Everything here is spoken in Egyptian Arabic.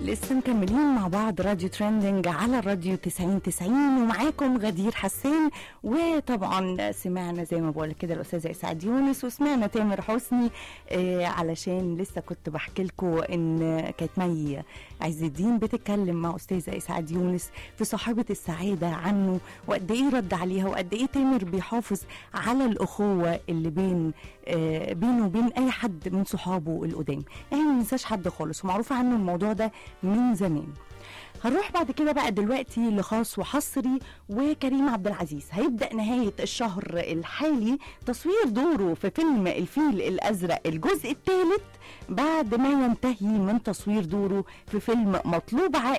لسه مكملين مع بعض راديو ترندنج على الراديو 90 90 ومعاكم غدير حسان وطبعا سمعنا زي ما بقول كده الاستاذه اسعاد يونس وسمعنا تامر حسني آه علشان لسه كنت بحكي لكم ان كانت مي عز الدين بتتكلم مع استاذه اسعاد يونس في صاحبه السعاده عنه وقد ايه رد عليها وقد ايه تامر بيحافظ على الاخوه اللي بين آه بينه وبين اي حد من صحابه القدام يعني ما ننساش حد خالص ومعروف عنه الموضوع ده من زمان هنروح بعد كده بقى دلوقتي لخاص وحصري وكريم عبد العزيز هيبدا نهايه الشهر الحالي تصوير دوره في فيلم الفيل الازرق الجزء الثالث بعد ما ينتهي من تصوير دوره في فيلم مطلوب